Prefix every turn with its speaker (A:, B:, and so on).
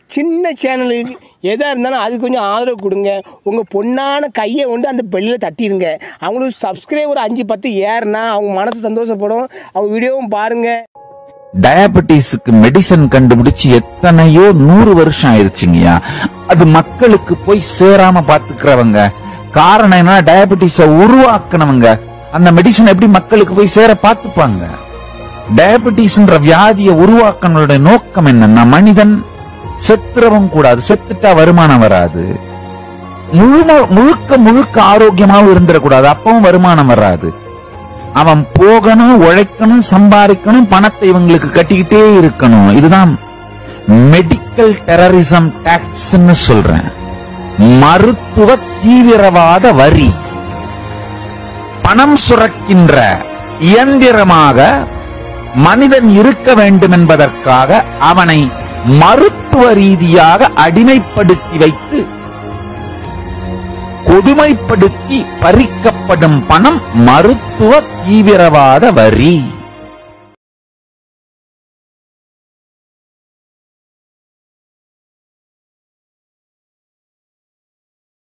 A: சின்ன சேனலுக்கு எதாக இருந்தாலும் அது கொஞ்சம் ஆதரவு கொடுங்க உங்கள் பொண்ணான கையை கொண்டு அந்த பெல்லில் தட்டிடுங்க அவங்களுக்கு சப்ஸ்கிரைபர் அஞ்சு பத்து ஏறுனா அவங்க மனசு சந்தோஷப்படும் அவங்க வீடியோவும் பாருங்கள்
B: டயபெட்டிஸுக்கு மெடிசன் கண்டுபிடிச்சு எத்தனையோ நூறு வருஷம் ஆயிருச்சுங்கய்யா அது மக்களுக்கு போய் சேராம பாத்துக்கிறவங்க காரணம் என்ன டயபெட்டிஸ உருவாக்குனவங்க அந்த மெடிசன் எப்படி மக்களுக்கு போய் சேர பாத்துப்பாங்க டயபெட்டிஸ்ன்ற வியாதியை உருவாக்கனோட நோக்கம் என்னன்னா மனிதன் செத்துறவும் கூடாது செத்துட்டா வருமானம் வராது முழும முழுக்க முழுக்க ஆரோக்கியமாவும் இருந்துடக்கூடாது அப்பவும் வருமானம் வராது அவன் போகணும் உழைக்கணும் சம்பாதிக்கணும் பணத்தை இவங்களுக்கு கட்டிக்கிட்டே இருக்கணும் இதுதான் மெடிக்கல் டெரரிசம் டாக்ஸ்ன்னு சொல்றேன் மருத்துவ தீவிரவாத வரி பணம் சுரக்கின்ற இயந்திரமாக மனிதன் இருக்க வேண்டும் என்பதற்காக அவனை மருத்துவ ரீதியாக அடிமைப்படுத்தி வைத்து கொடுமைப்படுத்தி பறிக்கப்படும் பணம் மருத்துவ தீவிரவாத வரி